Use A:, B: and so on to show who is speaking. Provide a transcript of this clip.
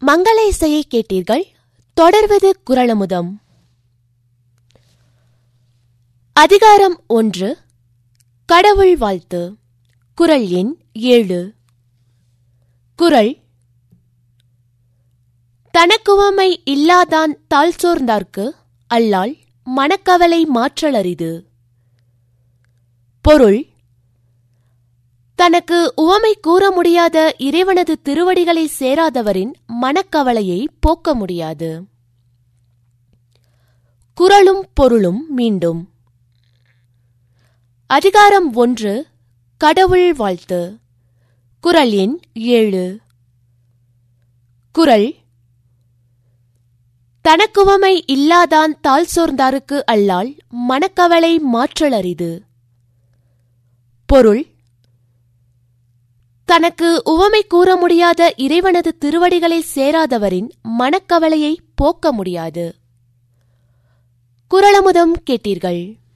A: மங்கள இசையை கேட்டீர்கள் தொடர்வது குரலமுதம் அதிகாரம் ஒன்று கடவுள் வாழ்த்து குரல் எண் ஏழு குரல் தனக்குவமை இல்லாதான் தாழ் சோர்ந்தார்க்கு அல்லால் மனக்கவலை மாற்றலரிது பொருள் தனக்கு உவமை கூற முடியாத இறைவனது திருவடிகளை சேராதவரின் மனக்கவலையை போக்க முடியாது குரலும் பொருளும் மீண்டும் அதிகாரம் ஒன்று கடவுள் வாழ்த்து குரல் எண் ஏழு குரல் தனக்குவமை இல்லாதான் தாழ் சோர்ந்தாருக்கு அல்லால் மனக்கவலை மாற்றலரிது பொருள் தனக்கு உவமை கூற முடியாத இறைவனது திருவடிகளை சேராதவரின் மனக்கவலையை போக்க முடியாது குரலமுதம் கேட்டீர்கள்